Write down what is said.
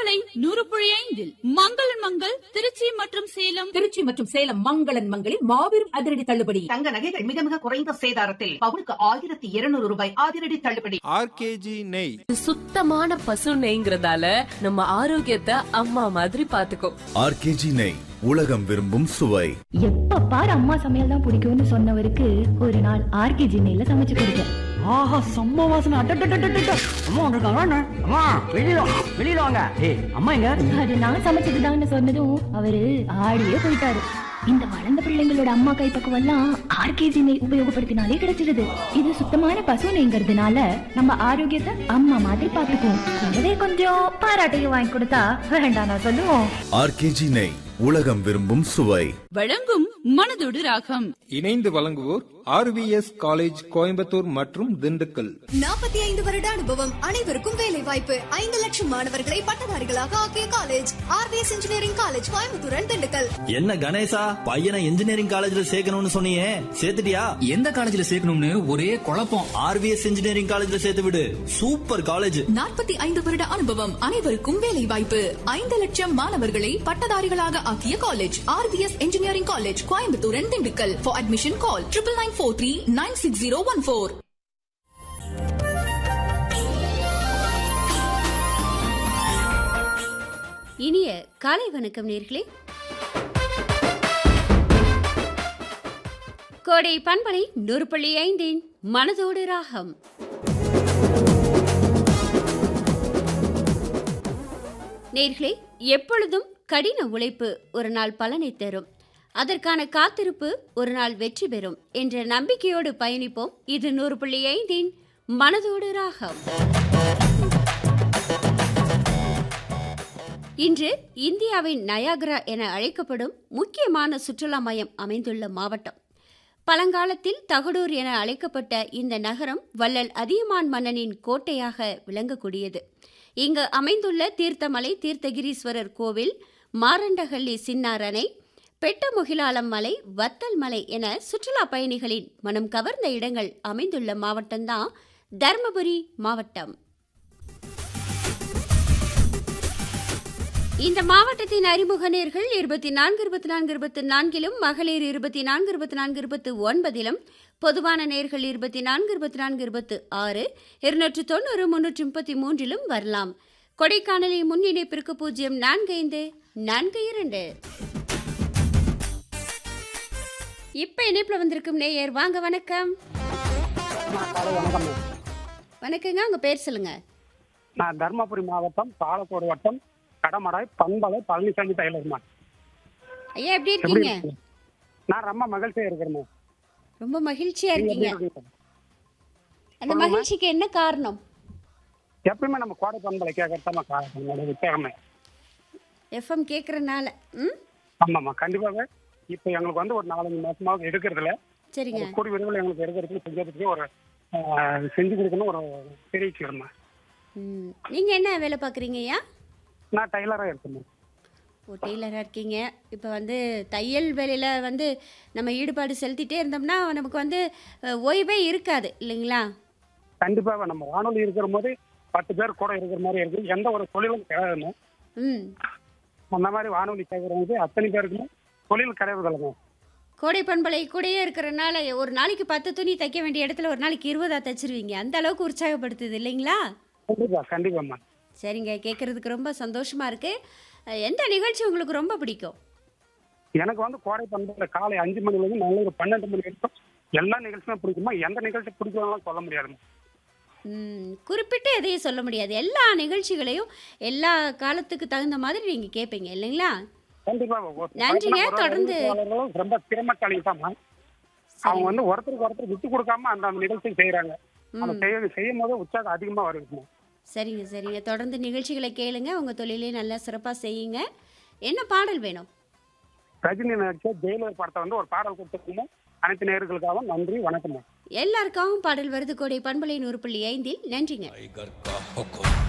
பண்பலை நூறு புள்ளி ஐந்தில் மங்களன் மங்கள் திருச்சி மற்றும் சேலம் திருச்சி மற்றும் சேலம் மங்களன் மங்களில் மாபெரும் அதிரடி தள்ளுபடி தங்க நகைகள் மிக மிக குறைந்த சேதாரத்தில் பவுனுக்கு ஆயிரத்தி இருநூறு ரூபாய் அதிரடி தள்ளுபடி ஆர்கேஜி நெய் சுத்தமான பசு நெய்ங்கிறதால நம்ம ஆரோக்கியத்தை அம்மா மாதிரி பாத்துக்கோ ஆர்கேஜி நெய் உலகம் விரும்பும் சுவை எப்ப பாரு அம்மா சமையல் தான் பிடிக்கும்னு சொன்னவருக்கு ஒரு நாள் ஆர்கே ஜின்னையில சமைச்சு கொடுத்தேன் ஆஹா செம்ம வாசனை அட்டட்டட்டட்டட்ட அம்மா வந்திருக்காங்க அண்ணா. அம்மா வெளியில வா, வெளியில வாங்க ஏய் அம்மா எங்க அது நான் சமைச்சதுதான்னு சொன்னதும் அவரு ஆடியே போயிட்டாரு இந்த வளர்ந்த பிள்ளைங்களோட அம்மா கைப்பக்குவம் எல்லாம் ஆர்கேஜி நெய் உபயோகப்படுத்தினாலே கிடைச்சிருது இது சுத்தமான பசு நெய்ங்கிறதுனால நம்ம ஆரோக்கியத்தை அம்மா மாதிரி பாத்துக்குவோம் கூடவே கொஞ்சம் பாராட்டையும் வாங்கி கொடுத்தா வேண்டாம் நான் சொல்லுவோம் ஆர்கேஜி நெய் உலகம் விரும்பும் சுவை வழங்கும் மனதோடு ராகம் இணைந்து வழங்குவோர் ஆர்விஎஸ் காலேஜ் கோயம்புத்தூர் மற்றும் திண்டுக்கல் நாற்பத்தி ஐந்து வருட அனுபவம் அனைவருக்கும் வேலை வாய்ப்பு ஐந்து லட்சம் மாணவர்களை பட்டதாரிகளாக ஆக்கிய college RVS engineering college Coimbatore and Dindigul என்ன கணேசா பையனை இன்ஜினியரிங் காலேஜ்ல சேர்க்கணும்னு சொன்னியே சேர்த்துட்டியா எந்த காலேஜ்ல சேர்க்கணும்னு ஒரே குழப்பம் ஆர்விஎஸ் இன்ஜினியரிங் காலேஜ்ல சேர்த்து விடு சூப்பர் காலேஜ் நாற்பத்தி ஐந்து வருட அனுபவம் அனைவருக்கும் வேலை வாய்ப்பு ஐந்து லட்சம் மாணவர்களை பட்டதாரிகளாக ஆக்கிய college RVS engineering college Coimbatore and Dindigul for admission call triple nine four three nine six zero one four இனிய காலை வணக்கம் நேர்களே கோடை பண்பலை நூறு புள்ளி ஐந்தின் மனதோடு ராகம் நேர்களே எப்பொழுதும் கடின உழைப்பு ஒரு நாள் பலனை தரும் அதற்கான காத்திருப்பு ஒரு நாள் வெற்றி பெறும் என்ற நம்பிக்கையோடு பயணிப்போம் இது நூறு புள்ளி ஐந்தின் மனதோடு ராகம் இன்று இந்தியாவின் நயாகரா என அழைக்கப்படும் முக்கியமான சுற்றுலா மையம் அமைந்துள்ள மாவட்டம் பழங்காலத்தில் தகடூர் என அழைக்கப்பட்ட இந்த நகரம் வள்ளல் அதியமான் மன்னனின் கோட்டையாக விளங்கக்கூடியது இங்கு அமைந்துள்ள தீர்த்தமலை தீர்த்தகிரீஸ்வரர் கோவில் மாரண்டஹள்ளி சின்னார் அணை பெட்டமுகிலாலம் மலை வத்தல் மலை என சுற்றுலா பயணிகளின் மனம் கவர்ந்த இடங்கள் அமைந்துள்ள மாவட்டம்தான் தர்மபுரி மாவட்டம் இந்த மாவட்டத்தின் அறிமுக நேர்கள் இருபத்தி நான்கு இருபத்தி நான்கு இருபத்தி நான்கிலும் மகளிர் இருபத்தி நான்கு இருபத்தி நான்கு இருபத்தி ஒன்பதிலும் பொதுவான நேர்கள் இருபத்தி நான்கு இருபத்தி நான்கு இருபத்தி ஆறு இருநூற்று தொண்ணூறு முன்னூற்றி முப்பத்தி மூன்றிலும் வரலாம் கொடைக்கானலில் முன் இணைப்பிற்கு பூஜ்ஜியம் நான்கு ஐந்து நான்கு இரண்டு இப்ப இணைப்புல வந்திருக்கும் நேயர் வாங்க வணக்கம் வணக்கங்க உங்க பேர் சொல்லுங்க நான் தர்மபுரி மாவட்டம் பாலக்கோடு வட்டம் கடமடாய் பண்பலை பழனிசாமி டைலர்மா ஐயா எப்படி எப்படி இருக்கீங்க இருக்கீங்க? நான் ரொம்ப மகிழ்ச்சியா இருக்கிறேன் ரொம்ப மகிழ்ச்சியா இருக்கீங்க அந்த சொல்லுங்க. மகிழ்ச்சிக்கு என்ன காரணம் எப்பயுமே நம்ம கோடை பண்பலை கேட்கறதாம்மா நம்மளோட உற்சாகமே எஃப்எம் கேக்குறனால ம் ஆமாம்மா கண்டிப்பாக இப்போ எங்களுக்கு வந்து ஒரு நாலஞ்சு மாசமாவது எடுக்கிறதுல சரிங்க ஒரு கூடி விரைவில் எங்களுக்கு எடுக்கிறதுக்கு செஞ்சதுக்கு ஒரு ஆஹ், செஞ்சு கொடுக்கணும் ஒரு தெரிவிச்சுக்கிறேம்மா ம் நீங்க என்ன வேலை பார்க்குறீங்க ஐயா நான் டைலராக இருக்கேன் ஓ டெய்லராக இருக்கீங்க இப்போ வந்து தையல் வேலையில் வந்து நம்ம ஈடுபாடு செலுத்திட்டே இருந்தோம்னா நமக்கு வந்து அஹ், ஓய்வே இருக்காது இல்லைங்களா கண்டிப்பாக நம்ம வானொலி இருக்கிற போது பத்து பேர் கூட இருக்கிற மாதிரி இருக்கு எந்த ஒரு தொழிலும் கிடையாதுங்க ம் அந்த மாதிரி வானொலி கேட்கறவங்க அத்தனை பேருக்குமே தொழில் கிடையாதுங்க கோடை பண்பலை கூடயே இருக்கிறனால ஒரு நாளைக்கு பத்து துணி தைக்க வேண்டிய இடத்துல ஒரு நாளைக்கு இருபதா தைச்சிருவீங்க அந்த அளவுக்கு உற்சாகப்படுத்துது இல்லைங்களா கண்டிப்பா கண்டிப்பாம்மா சரிங்க கேட்குறதுக்கு ரொம்ப சந்தோஷமா இருக்கு அஹ், எந்த நிகழ்ச்சி உங்களுக்கு ரொம்ப பிடிக்கும் எனக்கு வந்து கோடை பண்புல காலை அஞ்சு மணிலேருந்து நல்ல பன்னெண்டு மணி வரைக்கும் எல்லா நிகழ்ச்சியுமே பிடிக்குமா எந்த நிகழ்ச்சி பிடிக்கும்லாம் சொல்ல முடியாதுமா ம், குறிப்பிட்டு எதையும் சொல்ல முடியாது எல்லா நிகழ்ச்சிகளையும் எல்லா காலத்துக்கு தகுந்த மாதிரி நீங்கள் கேட்பீங்க இல்லைங்களா கண்டிப்பா ஒரு நன்றிங்க, ஒரு தொடர்ந்து. அறிவிப்பாளர்களும் ரொம்ப திறமசாலி தாம்மா அவங்க வந்து ஒருத்தருக்கு ஒருத்தர் விட்டு கொடுக்காம அந்த அந்த நிகழ்ச்சி செய்யறாங்க அந்த ம். செய்ய செய்யும் போது உற்சாகம் அதிகமா வருதுமா சரிங்க சரிங்க தொடர்ந்து நிகழ்ச்சிகளை கேளுங்க உங்கள் தொழிலே நல்லா சிறப்பாக செய்யுங்க என்ன பாடல் வேணும் ரஜினி நடிச்ச ஜெயிலர் படத்தை வந்து ஒரு பாடல் கொடுத்துருக்கோம் அனைத்து நேயர்களுக்காகவும் நன்றி வணக்கம் எல்லாருக்காகவும் பாடல் வருது கோடை பண்பலை நூறு புள்ளி ஐந்தில் நன்றிங்க